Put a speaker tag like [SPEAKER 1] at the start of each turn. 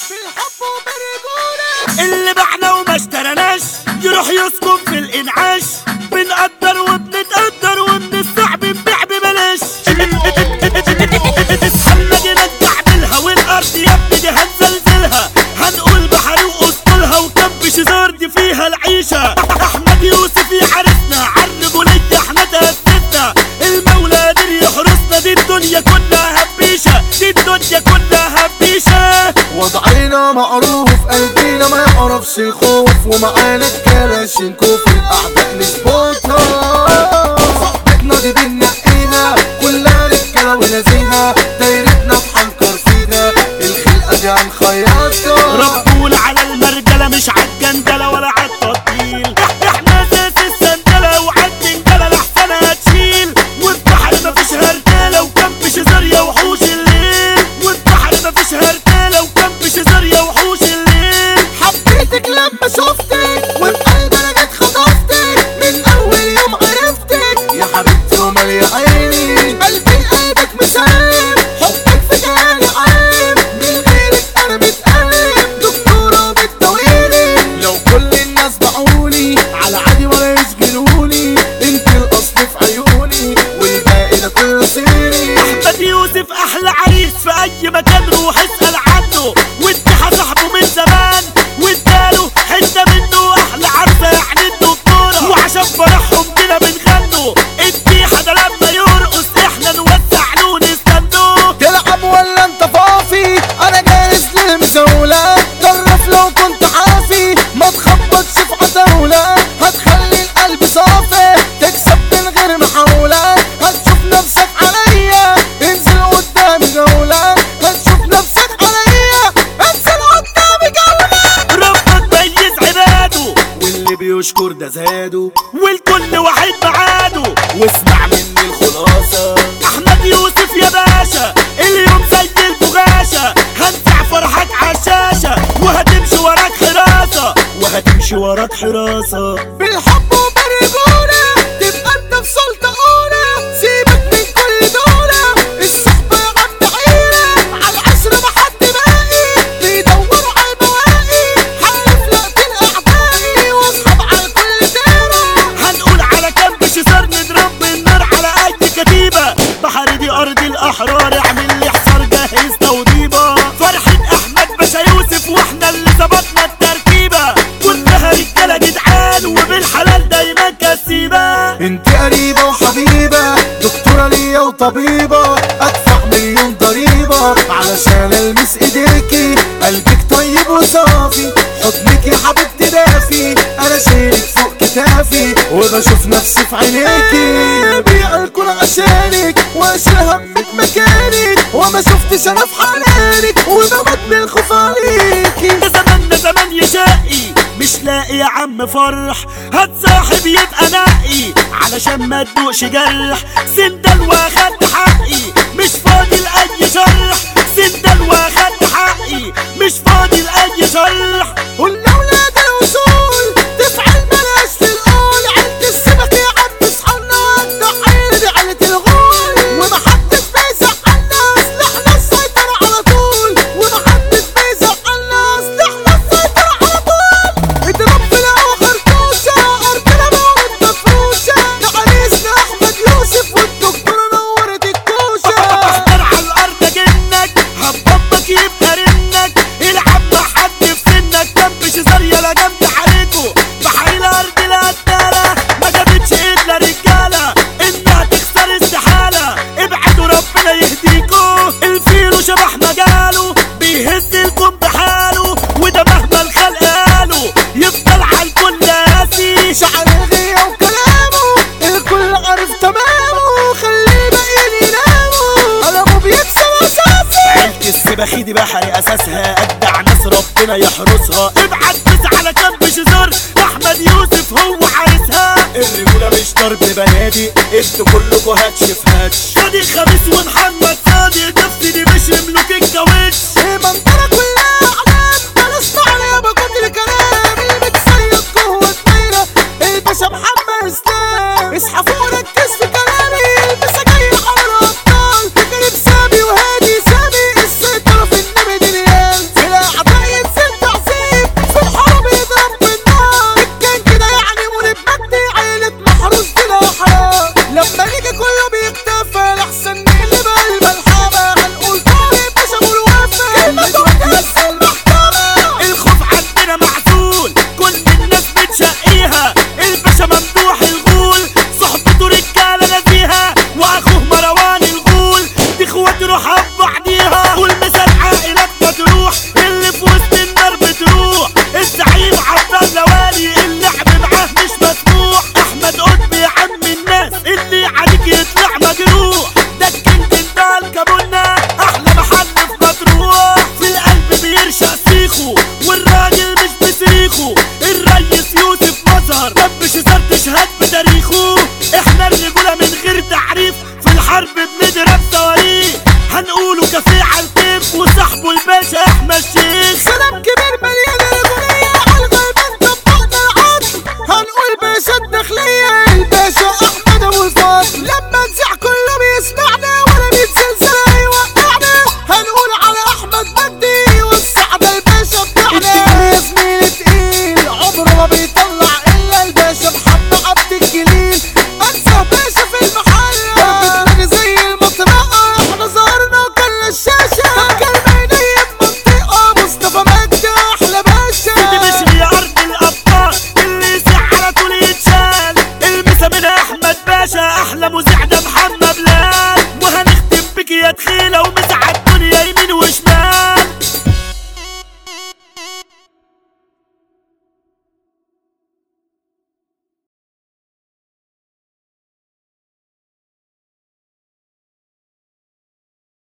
[SPEAKER 1] بالحب وبالرجولة
[SPEAKER 2] اللي بعنا وما اشترناش يروح يسكن في الانعاش بنقدر وبنتقدر ومن الصعب نبيع ببلاش محمد نجع بالها والارض يا ابني دي هنزلزلها هنقول بحري واسطولها وكب شزار دي فيها العيشه احمد يوسف يحارسنا عالرجوليه احنا تهددنا المولى قادر يحرسنا دي الدنيا كلها هبيشه دي الدنيا كلها هبيشه
[SPEAKER 1] وضعنا معروف قلبينا ما يعرفش الخوف ومعانا الكلاشين كوف الاعداء نظبطها صحبتنا دي بنقيها كلها رجاله ونزيهه دايرتنا بحنكر فيها الخلقه دي هنخيطها
[SPEAKER 2] ربول على المرجله مش عالجندله ولا عالتطبيل احنا اساس السندله وعالجندله لحسن هتشيل والبحر مفيش هرتله وكم شزاريا وحوش الليل والبحر مفيش هرتله وكم شزاريا وحوش الليل
[SPEAKER 1] حبيتك لما شفتك وبقلبي انا جيت خطفتك من اول يوم عرفتك يا حبيبتي ومالية عيني قلبي لقلبك مسلم حبك في جالي عام من غيرك انا متألم دكتورة وبتداويني لو كل الناس باعوني على عادي ولا يشغلوني انت الاصل في عيوني والباقي ده كله صيني
[SPEAKER 2] احمد يوسف احلى عريس في اي مكان روح اسال عنه واديها صاحبه من زمان واداله حته منه احلى عرسه يعني الدكتوره وعشان فرحهم كده بنغنوا اديها ده لما يرقص احنا نوسع له نستنوه
[SPEAKER 1] تلعب ولا انت فافي انا جاهز للمزاولة جرب لو كنت حافي ما تخبطش في عتاولة هتخلي القلب صافي تكسب من غير محاولة هتشوف نفسك عليا انزل قدامي جولة هتشوف نفسك عليا انزل قدامي جولة
[SPEAKER 2] ربك ميز عباده
[SPEAKER 1] واللي بيشكر ده زاده
[SPEAKER 2] والكل واحد معاده
[SPEAKER 1] واسمع مني الخلاصة
[SPEAKER 2] احمد يوسف يا باشا اليوم زي البغاشة هنزع فرحك عالشاشة وهتمشي وراك حراسة وهتمشي وراك حراسة
[SPEAKER 1] بالحب وبالرجولة تبقى انت في سلطة أولى سيبك من كل دولة الصحبة يا عم عيلة على العشرة ما حد باقي بيدوروا على البواقي حلف لقتل أعدائي واصحاب على كل دايرة
[SPEAKER 2] هنقول على كام شزار نضرب بالنار على اي كتيبة بحر دي ارض الاحرار اعمل لي حصار جهز توضيبة فرحة احمد باشا يوسف واحنا اللي ظبطنا التركيبة كلها رجالة جدعان وبالحلال دايما كسيبة
[SPEAKER 1] انت قريبة وحبيبة دكتورة ليا وطبيبة ادفع مليون ضريبة علشان المس ايديكي قلبك طيب وصافي حضنك يا حبيبتي دافي انا شايلك فوق كتافي وبشوف نفسي في عينيكي بيع الكل عشانك واشيل همك مكانك وما شفتش انا في حنانك وبموت من الخوف عليكي
[SPEAKER 2] ده زمان ده زمان يشقي مش لاقي يا عم فرح هتصاحب يبقى نقي علشان ما تدوقش جرح سندل واخدت حقي مش فاضي لأي شرح سندل واخدت حقي مش فاضي لأي شرح
[SPEAKER 1] قول لأولاد الوصول تفعل بلاش في القول عند السمك يا عم اصحابنا الضحية دي عيلة الغول ومحدش بيزعلنا سلاحنا السيطرة على طول ومحدش بيزعلنا سلاحنا السيطرة على طول اضرب في الهوا خرطوشة أرضنا موت مفروشة ده عريسنا أحمد يوسف والدكتورة نورت الكوشة
[SPEAKER 2] احضر على الارض جنك هبطك يبقى رنك العب مع حد في سنك جنب شزار يلا جنب حالته بحر الارض القتالة ما جابتش الا رجالة انها تخسر استحالة ابعدوا ربنا يهديكوا الفيلو شبح مجاله بيهز الكون بحاله وده مهما الخلق قالوا يفضل على الكل قاسي
[SPEAKER 1] شعر الغية وكلامه الكل عارف تمامه خليه باقيين يناموا قلمه بيكسب اساسي
[SPEAKER 2] عيلة السباخي دي بحري اساسها اجدع ناس ربنا يحرسها ابعت بس على جنب شزار احمد يوسف هو عارسها الرجولة مش ضرب بنادي انتوا كلكوا هاتش في هاتش فادي خميس ومحمد صادق نفسي دي مش ملوك